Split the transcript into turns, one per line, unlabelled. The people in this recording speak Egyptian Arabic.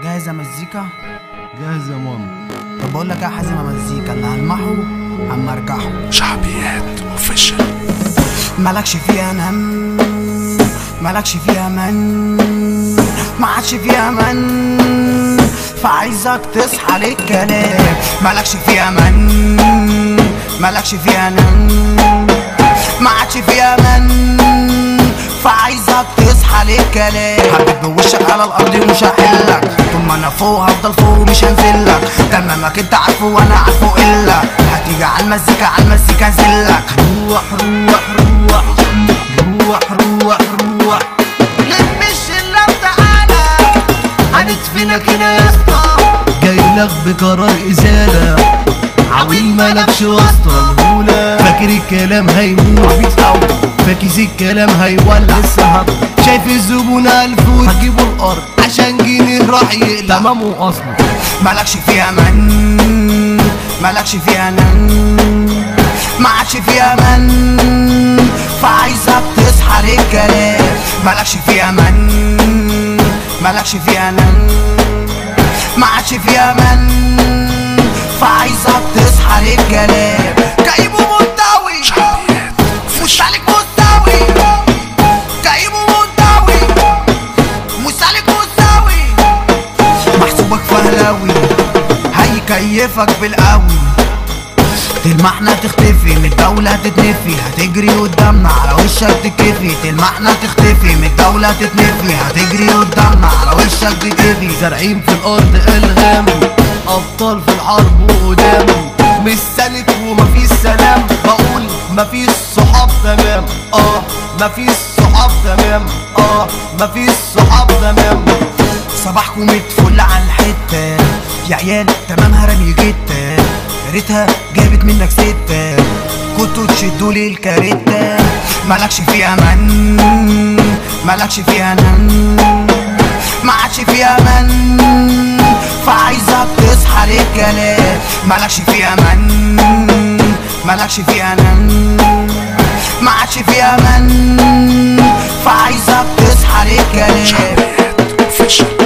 جاهزة مزيكا؟
جاهز يا ماما
طب بقول لك ايه يا حازم يا مزيكا اللي هلمحه اما ارجعه
شعبيات اوفيشال
مالكش فيها نم مالكش فيها من ما عادش فيها من فعايزك تصحى للكلام مالكش فيها من مالكش فيها نم ما عادش فيها من فعايزك تصحى للكلام هبت بوشك على الارض ومش هحلك طول ما انا فوق هفضل فوق ومش هنزلك تمامك انت عارفه وانا عارفه الا هتيجي على المزيكا على المزيكا انزلك روح روح روح روح روح روح لم الشله وتعالى هندفنك هنا يا اسطى
جاي لك بقرار ازاله عويل مالكش واسطه الهولة فاكر الكلام هيموت
عبيط قوي
فاكس الكلام هيولع لسه هبط شايف الزبون الفوت هجيبه الارض عشان جنيه راح يقلع تمام واصله
مالكش فيها من مالكش فيها نن ما عادش فيها من فعايزك تصحى للكلام مالكش فيها من مالكش فيها نن ما عادش فيها من فعايزك تصحى للكلام كئيب ومنطوي
شعبيات
مش عليك مستوي كئيب ومنطوي مش عليك مستوي محسوبك فهلاوي هيكيفك بالقوي تلمحنا تختفي من الدولة تتنفي هتجري قدامنا على وشك تكفي تلمحنا تختفي من الدولة تتنفي هتجري قدامنا على وشك تكفي
زارعين في الارض الغام ابطال في الحرب وقدام مش سالك ومفيش سلام بقول مفيش صحاب تمام اه مفيش صحاب تمام اه مفيش صحاب تمام
صباحكم متفل على الحتة يا عيال تمامها رمي جتة يا ريتها جابت منك ستة كنتوا تشدوا لي الكارتة مالكش فيها من مالكش فيها نن ما عادش فيها من فعايزك تصحى للكلام مالكش فيها من مالكش فيها نن ما عادش فيها من فعايزك تصحى للكلام
شعبيات اوفيشال